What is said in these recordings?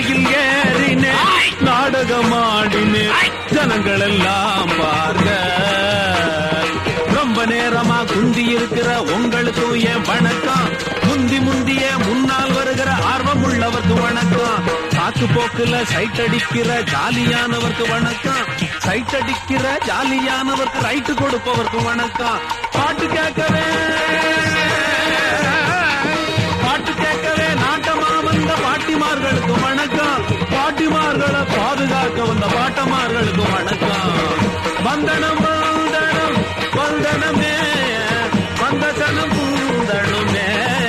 மேடையில் ஏறினேன் நாடகம் ஆடினேன் ஜனங்கள் எல்லாம் பார்க்க ரொம்ப நேரமா குந்தி இருக்கிற உங்களுக்கும் என் வணக்கம் முந்தி முந்திய முன்னால் வருகிற ஆர்வம் உள்ளவர்க்கு வணக்கம் காத்து போக்குல சைட் அடிக்கிற ஜாலியானவர்க்கு வணக்கம் சைட் அடிக்கிற ஜாலியானவர்க்கு ரைட்டு கொடுப்பவர்க்கு வணக்கம் பாட்டு கேட்கவே பாட்டு கேட்கவே நாட்டமா வந்த பாட்டிமார்களுக்கு வணக்கம் பாட்டிமார்களை பாதுகாக்க வந்த பாட்டமார்களுக்கு வணக்கம் வந்தனம் வந்தனம் வந்தனமே வந்தசனம் பூந்தனுமே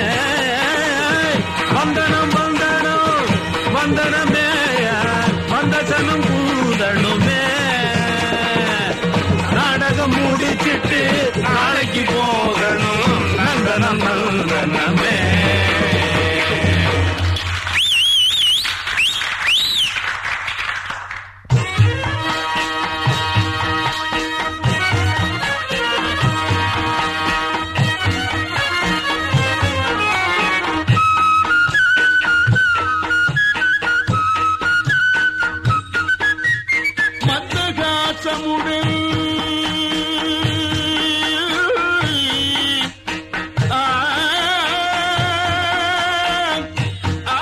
வந்தனம் வந்தனம் வந்தனமே வந்தசனம் பூந்தனுமே நாடகம் முடிச்சிட்டு நாளைக்கு போகணும் நந்தனம் நந்தனமே மந்தகாசமுடன் ஆ, ஆ,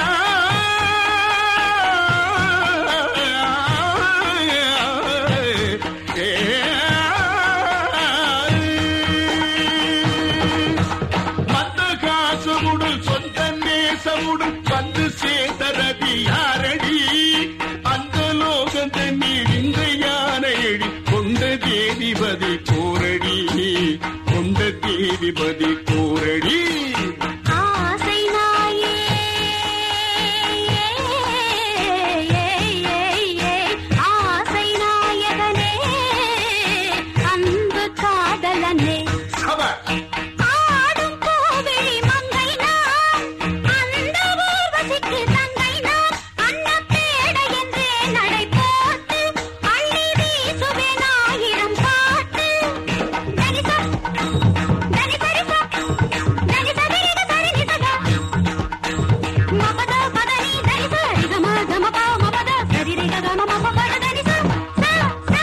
மந்தகாசமுடன் சொந்த நேசமுடன் வந்து சேதரதி யாரடி அந்த லோகந்த நீடிந்த யானையடி கொண்ட தேதிபதி கோரடி கொண்ட தேதிபதி கோரடி ஆசை நாயே ஆசை நாயகனே அன்பு காதலனே அவ ஆடும் கோவிலி மங்கை நான் அந்த ஊர்வசிக்கு தங்கை நான் அன்னப்பேடை என்றே நடை போட்டு அள்ளி வீசுவேன் ஆயிரம் பாட்டு தனிசா தனிசரிசா தனிசரிக சரிநிசகா மபத பதனி தனிச ரிகம கமப மபத சரிரிக கம மபத தனிச சா சா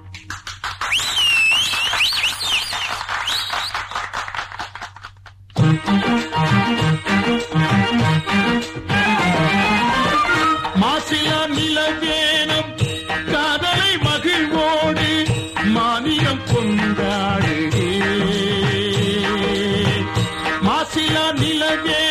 மாசிலா நிலவேனம் காதலை மகிழ்வோடு மானியம் கொண்டாடு மாசிலா நிலவே